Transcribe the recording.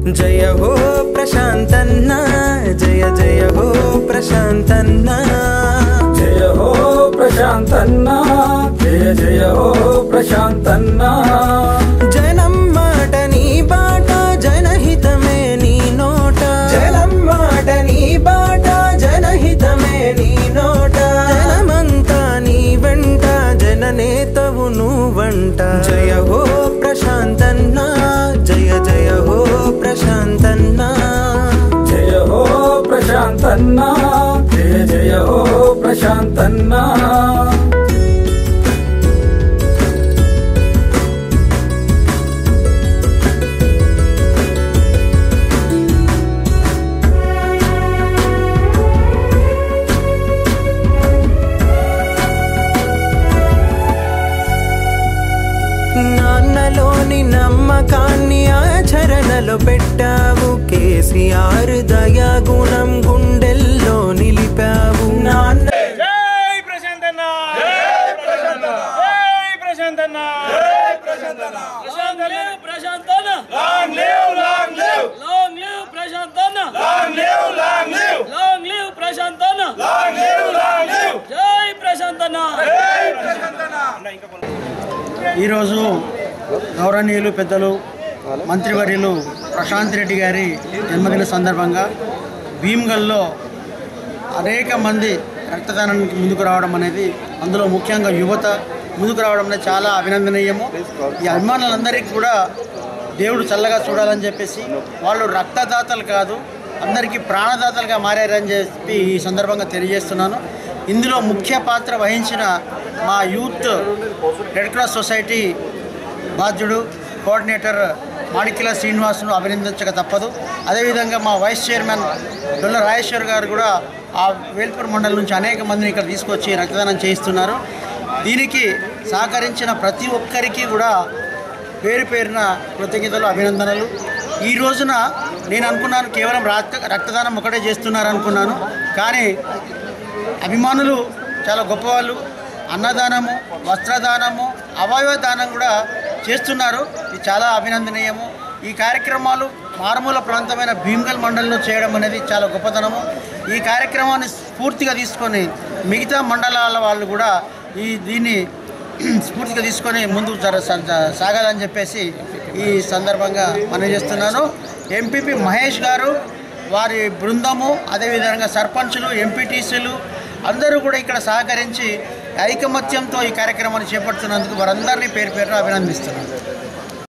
జయ హో ప్రశాంతన్న జయ జయ హో ప్రశాంతన్న జయ హో ప్రశాంతన్న జయ జయ హో ప్రశాంతన్న జనం మాట నీ బాట జనహితమే నీ నోట జనం మాట నీ బాట జనహితమే నీ నోట జనమంతా నీ వెంట జననేతవు నువ్వంట జయ హో ప్రశాంతన్న జయ జయ హో ప్రశాంతన్న జయ హో ప్రశాంతన్న జయ జయ హో ప్రశాంతన్న నాన్నలోని నమ్మకాన్ని ఆచరణలో పెట్టావు కేసీఆర్ దయా గుణం గుండెల్లో నిలిపావు నాన్న జై ప్రశాంతన్న జై ప్రశాంతన్న జై ప్రశాంతన్న జై ప్రశాంతన్న ప్రశాంతన్న ప్రశాంతన్న long live long live long live ప్రశాంతన్న long live long live long live ప్రశాంతన్న లాంగ్ లివ్ లాంగ్ లివ్ జై ప్రశాంతన్న జై ప్రశాంతన్న ఈరోజు గౌరవనీయులు పెద్దలు మంత్రివర్యులు ప్రశాంత్ రెడ్డి గారి జన్మదిన సందర్భంగా భీమ్గల్లో అనేక మంది రక్తదానానికి ముందుకు రావడం అనేది అందులో ముఖ్యంగా యువత ముందుకు రావడం అనేది చాలా అభినందనీయము ఈ అభిమానులందరికీ కూడా దేవుడు చల్లగా చూడాలని చెప్పేసి వాళ్ళు రక్తదాతలు కాదు అందరికీ ప్రాణదాతలుగా మారారని చెప్పి ఈ సందర్భంగా తెలియజేస్తున్నాను ఇందులో ముఖ్య పాత్ర వహించిన మా యూత్ రెడ్ క్రాస్ సొసైటీ బాధ్యుడు కోఆర్డినేటర్ మాణిక్యల శ్రీనివాసును అభినందించక తప్పదు అదేవిధంగా మా వైస్ చైర్మన్ డొల్ల రాజేశ్వర్ గారు కూడా ఆ వేల్పూర్ మండలం నుంచి అనేక మందిని ఇక్కడ తీసుకొచ్చి రక్తదానం చేయిస్తున్నారు దీనికి సహకరించిన ప్రతి ఒక్కరికి కూడా పేరు పేరున కృతజ్ఞతలు అభినందనలు ఈ రోజున నేను అనుకున్నాను కేవలం రక్త రక్తదానం ఒకటే చేస్తున్నారు అనుకున్నాను కానీ అభిమానులు చాలా గొప్పవాళ్ళు అన్నదానము వస్త్రదానము అవయవ దానం కూడా చేస్తున్నారు ఇది చాలా అభినందనీయము ఈ కార్యక్రమాలు మారుమూల ప్రాంతమైన భీమ్గల్ మండలంలో చేయడం అనేది చాలా గొప్పతనము ఈ కార్యక్రమాన్ని స్ఫూర్తిగా తీసుకొని మిగతా మండలాల వాళ్ళు కూడా ఈ దీన్ని స్ఫూర్తిగా తీసుకొని ముందుకు జర సా- సాగాలని చెప్పేసి ఈ సందర్భంగా మనం చేస్తున్నాను ఎంపీపీ మహేష్ గారు వారి బృందము అదేవిధంగా సర్పంచులు ఎంపీటీసీలు అందరూ కూడా ఇక్కడ సహకరించి ఐకమత్యంతో ఈ కార్యక్రమాన్ని చేపడుతున్నందుకు వారందరినీ పేరు పేరున అభినందిస్తున్నాను